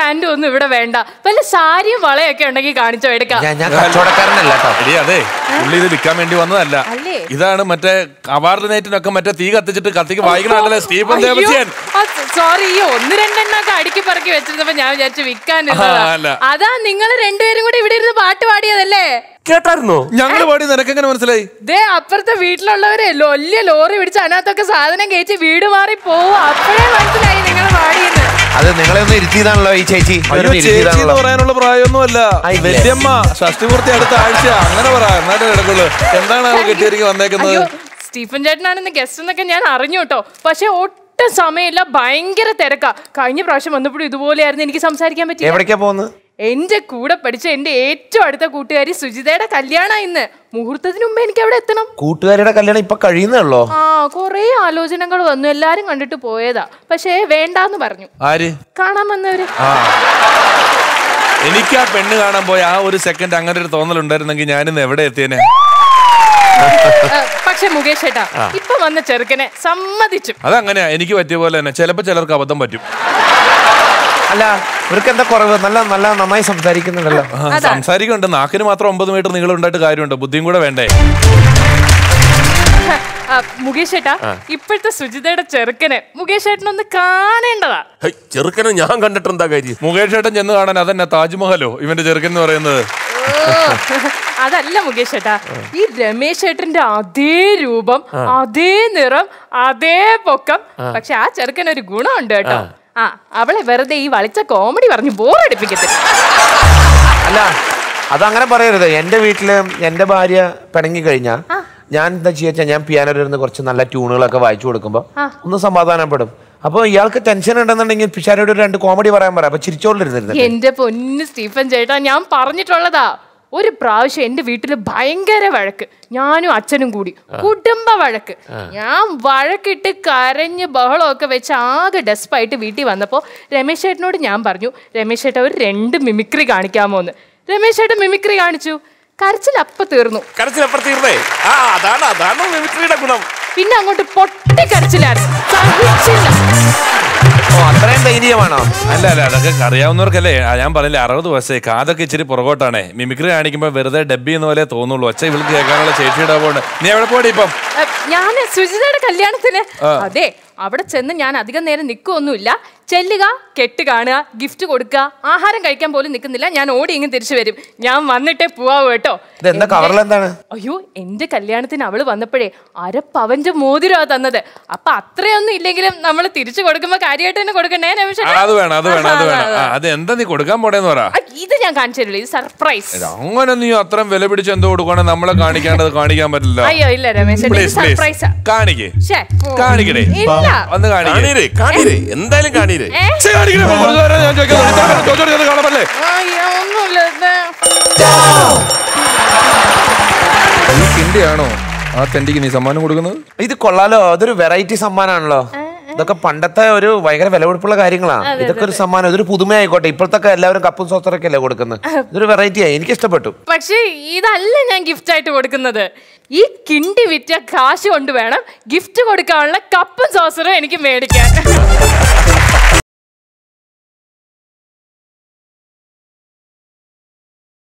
പാന്റും ഒന്നും ഇവിടെ വേണ്ട വല്ല സാരിയും വളയൊക്കെ ഉണ്ടെങ്കിൽ കാണിച്ചോ എടുക്കാം ഞാൻ ഞാൻ കച്ചവടക്കാരനല്ല കേട്ടോ എടി അതെ പുള്ളി ഇത് വിൽക്കാൻ വേണ്ടി വന്നതല്ല അല്ലേ? ഇതാണ് മറ്റേ അവാർഡ് നൈറ്റിനൊക്കെ മറ്റേ തീ കത്തിച്ചിട്ട് കത്തിക്ക് വായിക്കണല്ലേ സ്റ്റീഫൻ ദേവസ്യൻ സോറി ഈ ഒന്ന് രണ്ടെണ്ണൊക്കെ അടുക്കി പറക്കി വെച്ചിരുന്നപ്പോ ഞാൻ വിചാരിച്ചു വിൽക്കാൻ ആ, അല്ല. അതാ നിങ്ങൾ രണ്ടുപേരും കൂടി ഇവിടെ ഇരുന്ന് പാട്ട് പാടിയതല്ലേ കേട്ടായിരുന്നോ ഞങ്ങള് പാടി നിനക്കെങ്ങനെ മനസ്സിലായി ദേ അപ്പുറത്തെ വീട്ടിലുള്ളവരെ വലിയ ലോറി പിടിച്ച് അതിനകത്തൊക്കെ സാധനം കയറ്റി വീട് മാറി പോവും അപ്പോഴേ മനസ്സിലായി നിങ്ങൾ പാടിയെന്ന് അത് നിങ്ങളെ ഒന്ന് ഇരുത്തിയതാണല്ലോ ഈ ചേച്ചി അയ്യോ ഇവരൊന്ന് ചേച്ചി എന്ന് ഇരുത്തിയതാണല്ലോ പറയാനുള്ള പ്രായമൊന്നുമല്ല ആ, ഇവര്- വല്യമ്മ ഷഷ്ടിപൂർത്തി അടുത്ത ആഴ്ച അങ്ങനെ പറ എന്നാലും എടുക്കുള്ളൂ എന്താണ് അവ കെട്ടിയൊരുക്കി വന്നേക്കുന്നത് അയ്യോ സ്റ്റീഫൻ ചേട്ടനാണെന്ന് ഗസ്റ്റ് എന്നൊക്കെ ഞാൻ അറിഞ്ഞു കേട്ടോ പക്ഷെ ഒട്ടും സമയമില്ല ഭയങ്കര തിരക്കാ കഴിഞ്ഞ പ്രാവശ്യം വന്നപ്പോഴും ഇതുപോലെയായിരുന്നു എനിക്ക് സംസാരിക്കാൻ പറ്റില്ല എവിടേക്കാ പോകുന്നത് എന്റെ കൂടെ പഠിച്ച എന്റെ ഏറ്റവും അടുത്ത കൂട്ടുകാരി സുജിതയുടെ കല്യാണം ഇന്ന് മുഹൂർത്തത്തിന് മുമ്പ് എനിക്ക് അവിടെ എത്തണം കൂട്ടുകാരിയുടെ കല്യാണം ഇപ്പൊ കഴിയുന്നേ ഉള്ളോ ആ കൊറേ ആലോചനകൾ വന്നു എല്ലാരും കണ്ടിട്ട് പോയതാ പക്ഷേ വേണ്ടാന്ന് പറഞ്ഞു ആര് കാണാൻ വന്നവര് ആ എനിക്ക് ആ പെണ്ണ് കാണാൻ പോയ ആ ഒരു സെക്കൻഡ് അങ്ങനെ ഒരു തോന്നൽ ഉണ്ടായിരുന്നെങ്കിൽ ഞാനിന്ന് എവിടെ എത്തിയേനെ ഏ, പക്ഷെ മുകേഷ് ചേട്ടാ ഇപ്പൊ വന്ന ചെറുക്കനെ സമ്മതിച്ചു അതങ്ങനെയാ എനിക്ക് പറ്റിയ പോലെ തന്നെ ചിലപ്പോ ചിലർക്ക് അബദ്ധം പറ്റും അല്ല ഇവർക്ക് എന്താ കുറവ് നല്ല നല്ല നന്നായി സംസാരിക്കുന്നുണ്ടല്ലോ ആ, സംസാരിക്കുന്നുണ്ട് നാക്കിന് മാത്രം ഒമ്പത് മീറ്റർ നീളം ഉണ്ടായിട്ട് കാര്യമുണ്ട് ബുദ്ധിയും കൂടെ വേണ്ടേ ആ, മുകേഷ് ചേട്ടാ ഇപ്പോഴത്തെ സുജിതയുടെ ചെറുക്കനെ മുകേഷ് ചേട്ടനൊന്ന് കാണേണ്ടതാ ഹൈ, ചെറുക്കനെ ഞാൻ കണ്ടിട്ട് എന്താ കാര്യം മുകേഷ് ഏട്ടൻ ചെന്ന് കാണാൻ അതന്നെ താജ്മഹലോ ഇവന്റെ ചെറുക്കൻ എന്ന് പറയുന്നത് ഓ, അതല്ല മുകേഷ് ചേട്ടാ ഈ രമേശ് ചേട്ടന്റെ അതേ രൂപം അതേ നിറം അതേ പൊക്കം പക്ഷെ ആ ചെറുക്കൻ ഒരു ഗുണമുണ്ട് കേട്ടോ ആ അവളെ വെറുതെ ഈ വളിച്ച കോമഡി പറഞ്ഞ് ബോറടിപ്പിക്കത്തില്ല അല്ല അതങ്ങനെ പറയരുത് എന്റെ വീട്ടില് എന്റെ ഭാര്യ പിണങ്ങി കഴിഞ്ഞാ ഞാൻ എന്താ ചെയ്യാ ഞാൻ പിയാനോയിൽ ഇരുന്ന് കുറച്ച് നല്ല ട്യൂണുകളൊക്കെ വായിച്ചു കൊടുക്കുമ്പോ ഒന്ന് സമാധാനപ്പെടും അപ്പൊ ഇയാൾക്ക് ടെൻഷൻ ഉണ്ടെന്നുണ്ടെങ്കിൽ പിഷാരോട് ഒരു രണ്ട് കോമഡി പറയാൻ പറയാം അപ്പൊ ചിരിച്ചോണ്ടിരുന്നിരുന്നു എന്റെ പൊന്ന് സ്റ്റീഫൻ ചേട്ടാ ഞാൻ പറഞ്ഞിട്ടുള്ളതാ ഒരു പ്രാവശ്യം എന്റെ വീട്ടിൽ ഭയങ്കര വഴക്ക് ഞാനും അച്ഛനും കൂടി കുടുംബ വഴക്ക് ഞാൻ വഴക്കിട്ട് കരഞ്ഞ് ബഹളമൊക്കെ വെച്ച് ആകെ ഡെസ്പായിട്ട് വീട്ടിൽ വന്നപ്പോൾ രമേശ് ചേട്ടനോട് ഞാൻ പറഞ്ഞു രമേശ് ചേട്ടൻ ഒരു രണ്ട് മിമിക്രി കാണിക്കാമോ എന്ന് രമേശ് ചേട്ടൻ മിമിക്രി കാണിച്ചു കരച്ചിൽ അപ്പ തീർന്നു കരച്ചിലപ്പുറം തീർന്നേ ആ അതാണ് അതാണ് മിമിക്രിയുടെ ഗുണം പിന്നെ അങ്ങോട്ട് പൊട്ടി കരച്ചിലായിരുന്നു സഹിച്ചില്ല ഓ അത്രയും ധൈര്യമാണോ അല്ല അല്ല അതൊക്കെ അറിയാവുന്നവർക്കല്ലേ ആ, ഞാൻ പറഞ്ഞില്ലേ അറുപത് വയസ്സായി കാതൊക്കെ ഇച്ചിരി പുറകോട്ടാണേ മിമിക്രി കാണിക്കുമ്പോൾ വെറുതെ ഡബ് ചെയ്യുന്ന പോലെ തോന്നുള്ളൂ ഒച്ച ഇവൾക്ക് കേൾക്കാനുള്ള ശേഷിയുടെ പോണ്ട് നീ എവിടെ പോടി ഇപ്പം ഞാൻ സുജിതയുടെ കല്യാണത്തിന് അതെ അവിടെ ചെന്ന് ഞാൻ അധികം നേരം നിൽക്കുകയൊന്നുമില്ല ചെല്ലുക കെട്ട് കാണുക ഗിഫ്റ്റ് കൊടുക്കുക ആഹാരം കഴിക്കാൻ പോലും നിൽക്കുന്നില്ല ഞാൻ ഓടി ഇങ്ങ് തിരിച്ചു വരും ഞാൻ വന്നിട്ടേ പോവാവൂ കേട്ടോ ഇതെന്താ കവറിൽ എന്താണ് അയ്യോ എന്റെ കല്യാണത്തിന് അവള് വന്നപ്പോഴേ അര പവന്റെ മോതിരമാ തന്നത് അപ്പൊ അത്രയൊന്നും ഇല്ലെങ്കിലും നമ്മൾ തിരിച്ചു കൊടുക്കുമ്പോ കാര്യമായിട്ട് തന്നെ കൊടുക്കണ്ടേ രമേശ് ആ, ചേട്ടാ? അത് വേണം അത് വേണം അത് ആ, വേണം ആ, ആ, അത് എന്താ നീ കൊടുക്കാൻ പോടേന്ന് പറ ആ, ഇത് ഞാൻ കാണിച്ചു തരില്ല ഇത് സർപ്രൈസ് അങ്ങനെ നീ അത്രയും വില പിടിച്ച് എന്തോ കൊടുക്കുകയാണെങ്കിൽ നമ്മളെ കാണിക്കേണ്ടത് കാണിക്കാൻ പറ്റില്ല അയ്യോ ഇല്ല രമേശ് ചേട്ടാ, ഇത് പ്ലീസ് പ്ലീസ് സർപ്രൈസാ കാണിക്കേ ശ്ശേ, ഓ. കാണിക്കടേ ഇല്ല ഒന്ന് കാണിക്കേ കാണീരേ കാണീരേ എന്തായാലും കാണീരേ ഏ? ശ്ശേ, കാണിക്കണേ. കുറച്ച് നേരം ഞാൻ ചോദിക്കാം. ചോദിച്ചോട് ചോദിച്ചോട് ചോദിച്ചോട് കാണാമല്ലേ അയ്യോ ഒന്നുമില്ല ഇത്. ഈ കിണ്ടിയാണോ ആ തെണ്ടിക്ക് നീ സമ്മാനം കൊടുക്കുന്നത് ഇത് കൊള്ളാലോ അതൊരു വെറൈറ്റി സമ്മാനാണല്ലോ ഇതൊക്കെ പണ്ടത്തെ ഒരു ഭയങ്കര വിലപിടിപ്പുള്ള കാര്യങ്ങളാണ് ഇതൊക്കെ ഒരു സമ്മാനം ഇതൊരു പുതുമയായിക്കോട്ടെ ഇപ്പോഴത്തെ എല്ലാവരും കപ്പും സോസറൊക്കെ അല്ലേ കൊടുക്കുന്നത് ഇതൊരു വെറൈറ്റി ആയി എനിക്ക് ഇഷ്ടപ്പെട്ടു പക്ഷേ ഇതല്ല ഞാൻ ഗിഫ്റ്റ് ആയിട്ട് കൊടുക്കുന്നത് ഈ കിണ്ടി വിറ്റ കാശ് കൊണ്ട് വേണം ഗിഫ്റ്റ് കൊടുക്കാനുള്ള കപ്പും സോസറും എനിക്ക് മേടിക്കാൻ